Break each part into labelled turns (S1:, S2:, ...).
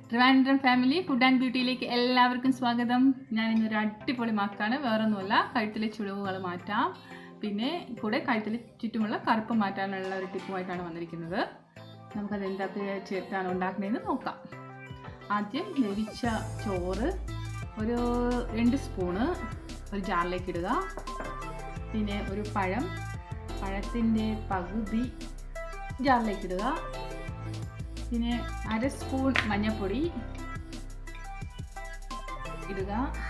S1: Trivandrum family food and ബ്യൂട്ടിയിലേക്ക് എല്ലാവർക്കും സ്വാഗതം ഞാൻ ഇന്നൊരു അടിപൊളി മാക്കാണ് വേറൊന്നുമല്ല കഴുത്തിലെ ചുളിവുകൾ മാറ്റാം പിന്നെ കൂടെ കഴുത്തിൽ ചുറ്റുമുള്ള കറുപ്പ് മാറ്റാനുള്ള ഒരു ടിപ്പുമായിട്ടാണ് വന്നിരിക്കുന്നത് നമുക്കത് എന്തൊക്കെ ചേർത്താണ് ഉണ്ടാക്കുന്നതെന്ന് നോക്കാം ആദ്യം ലഭിച്ച ചോറ് ഒരു രണ്ട് സ്പൂണ് ഒരു ജാറിലേക്ക് ഇടുക പിന്നെ ഒരു പഴം പഴത്തിൻ്റെ പകുതി ജാറിലേക്ക് ഇടുക പിന്നെ അര സ്പൂൺ മഞ്ഞൾപ്പൊടി ഇടുക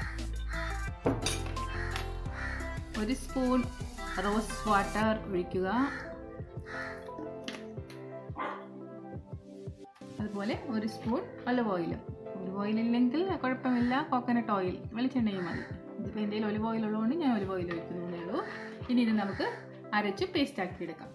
S1: ഒരു സ്പൂൺ റോസ് വാട്ടർ ഒഴിക്കുക അതുപോലെ ഒരു സ്പൂൺ ഒലിവ് ഓയിലും ഒലിവ് ഓയിൽ ഇല്ലെങ്കിൽ കുഴപ്പമില്ല കോക്കനട്ട് ഓയിൽ വെളിച്ചെണ്ണയും മതി ഇതിപ്പോൾ എന്തെങ്കിലും ഒലിവ് ഓയിൽ ഉള്ളതുകൊണ്ട് ഞാൻ ഒലിവ് ഓയിൽ ഒഴിക്കുന്നതേ ഉള്ളൂ ഇനി ഇത് നമുക്ക് അരച്ച് പേസ്റ്റ് ആക്കി എടുക്കാം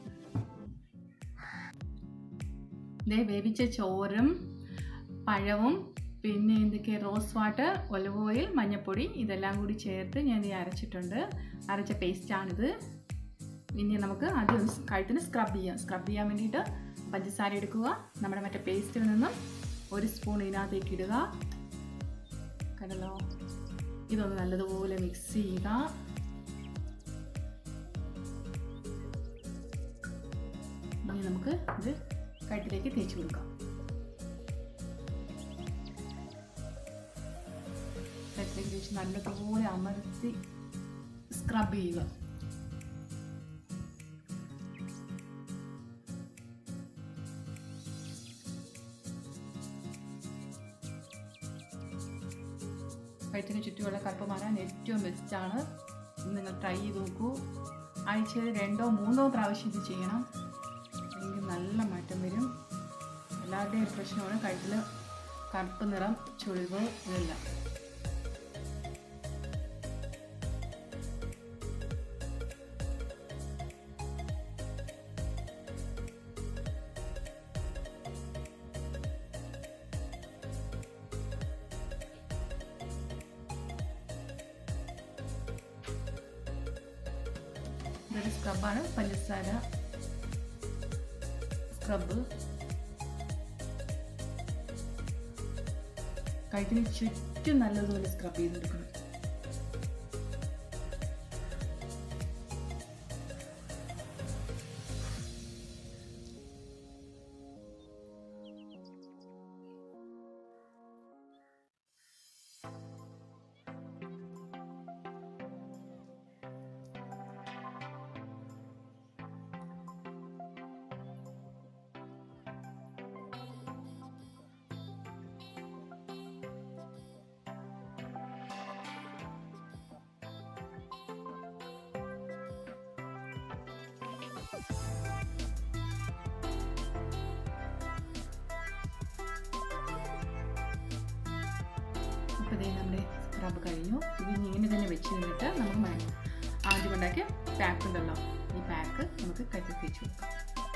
S1: ഇതേ വേവിച്ച ചോറും പഴവും പിന്നെ എന്തൊക്കെ റോസ് വാട്ടർ ഒലിവ് ഓയിൽ മഞ്ഞൾപ്പൊടി ഇതെല്ലാം കൂടി ചേർത്ത് ഞാൻ ഇത് അരച്ചിട്ടുണ്ട് അരച്ച പേസ്റ്റാണിത് ഇനി നമുക്ക് ആദ്യം കഴുത്തിന് സ്ക്രബ് ചെയ്യാം സ്ക്രബ് ചെയ്യാൻ വേണ്ടിയിട്ട് പഞ്ചസാര എടുക്കുക നമ്മുടെ മറ്റേ പേസ്റ്റിൽ നിന്നും ഒരു സ്പൂൺ ഇതിനകത്തേക്ക് ഇടുക കണ്ടല്ലോ ഇതൊന്ന് നല്ലതുപോലെ മിക്സ് ചെയ്യുക ഇനി നമുക്ക് ഇത് കഴുത്തിലേക്ക് തേച്ച് കൊടുക്കാം കഴുത്തിലേക്ക് തേച്ച് നല്ലതുപോലെ അമർത്തി സ്ക്രബ് ചെയ്യുക കഴുത്തിന് ചുറ്റുമുള്ള കറുപ്പ് മാറാൻ ഏറ്റവും ബെസ്റ്റാണ് നിങ്ങൾ ട്രൈ ചെയ്ത് നോക്കൂ ആഴ്ചയിൽ രണ്ടോ മൂന്നോ പ്രാവശ്യം ഇത് ചെയ്യണം എങ്കിൽ നല്ല മാറ്റം വരും എല്ലാവരുടെയും ഒരു പ്രശ്നമാണ് കഴുത്തിൽ കറുപ്പ് നിറം ചുളിവ് ഇതെല്ലാം ഇതൊരു സ്ക്രബാണ് പഞ്ചസാര സ്ക്രബ് കഴുത്തിന് ചുറ്റും നല്ലതുപോലെ സ്ക്രബ് ചെയ്തെടുക്കണം അപ്പോൾ ഇതേ നമ്മുടെ സ്ക്രബ് കഴിഞ്ഞു ഇത് ഇനി ഇങ്ങനെ തന്നെ വെച്ച് നിന്നിട്ട് നമുക്ക് മ- ആദ്യം ഉണ്ടാക്കിയ പാക്ക് ഉണ്ടല്ലോ ഈ പാക്ക് നമുക്ക് കഴുത്തിൽ തേച്ച് കൊടുക്കാം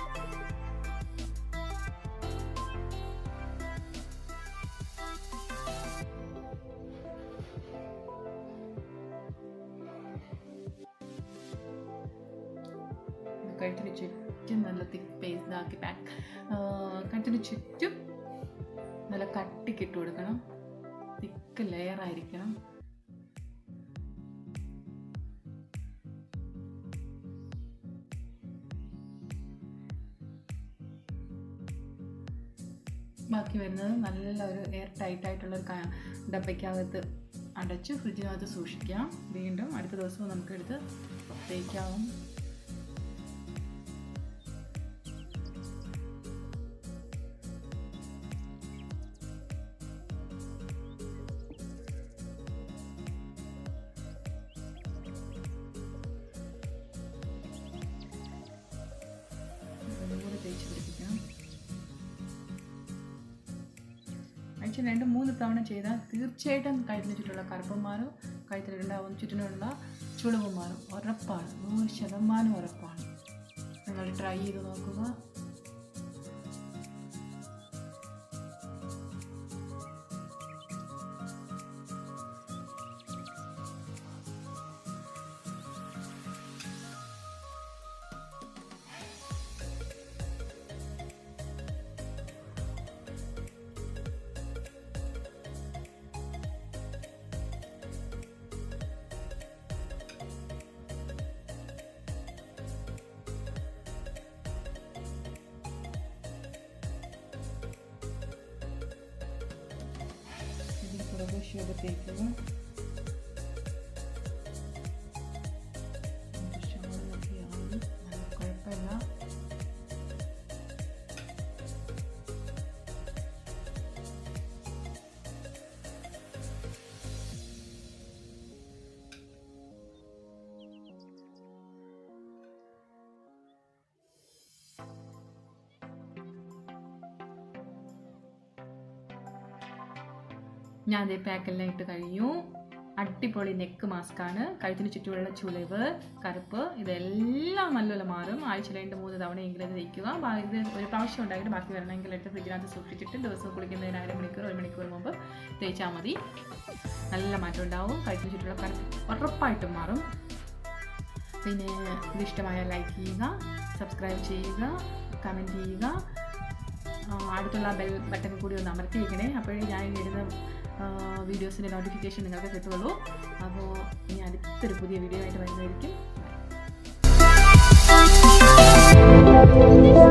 S1: കഴുത്തിന് ചുറ്റും നല്ല തിക്ക് പേസ്റ്റ് ഇതാക്കി പാക്ക് കഴുത്തിന് ചുറ്റും നല്ല കട്ടിക്കിട്ട് കൊടുക്കണം തിക്ക് ലെയർ ആയിരിക്കണം ബാക്കി വരുന്നത് നല്ല ഒരു എയർ ടൈറ്റ് ആയിട്ടുള്ള ഒരു ക- ഡപ്പയ്ക്കകത്ത് അടച്ച് ഫ്രിഡ്ജിനകത്ത് സൂക്ഷിക്കാം വീണ്ടും അടുത്ത ദിവസവും നമുക്കെടുത്ത് തേക്കാവും അതുപോലെ തേച്ച് പിടിപ്പിക്കണം ആഴ്ച രണ്ട് മൂന്ന് തവണ ചെയ്താൽ തീർച്ചയായിട്ടും കഴുത്തിന് ചുറ്റുള്ള കറുപ്പം മാറും കഴുത്തിലുണ്ടാവുന്ന ചുറ്റിനുള്ള ചുളിവും മാറും ഉറപ്പാണ് നൂറ് ശതമാനം ഉറപ്പാണ് നിങ്ങൾ ട്രൈ ചെയ്ത് നോക്കുക ബ്രഷ് ചെയ്ത് തേക്കുക ഷാളൊക്കെയാണ് നല്ല കുഴപ്പമില്ല ഞാൻ അതേ പാക്കെല്ലാം ഇട്ട് കഴിഞ്ഞു അടിപൊളി നെക്ക് മാസ്കാണ് കഴുത്തിന് ചുറ്റുമുള്ള ചുളിവ് കറുപ്പ് ഇതെല്ലാം നല്ലപോലെ മാറും ആഴ്ചയിൽ രണ്ട് മൂന്ന് തവണയെങ്കിലും ഇത് തേക്കുക ബാ- ഇത് ഒരു പ്രാവശ്യം ഉണ്ടാക്കിയിട്ട് ബാക്കി വരണമെങ്കിൽ എടുത്ത് ഫ്രിഡ്ജിനകത്ത് സൂക്ഷിച്ചിട്ട് ദിവസം കുളിക്കുന്നതിന് അര മണിക്കൂർ ഒരു മണിക്കൂർ മുമ്പ് തേച്ചാൽ മതി നല്ല മാറ്റം ഉണ്ടാവും കഴുത്തിന് ചുറ്റുമുള്ള കറുപ്പ് ഉറപ്പായിട്ടും മാറും പിന്നെ ഇത് ഇഷ്ടമായാൽ ലൈക്ക് ചെയ്യുക സബ്സ്ക്രൈബ് ചെയ്യുക കമൻറ്റ് ചെയ്യുക ആ, അടുത്തുള്ള ബെൽ ബട്ടൺ കൂടി ഒന്ന് അമർത്തി വയ്ക്കണേ അപ്പോഴേ ഞാൻ ഇടുന്ന വീഡിയോസിൻ്റെ നോട്ടിഫിക്കേഷൻ നിങ്ങൾക്ക് കിട്ടുള്ളൂ അപ്പോൾ ഇനി അടുത്തൊരു പുതിയ വീഡിയോ ആയിട്ട് വരുന്നതായിരിക്കും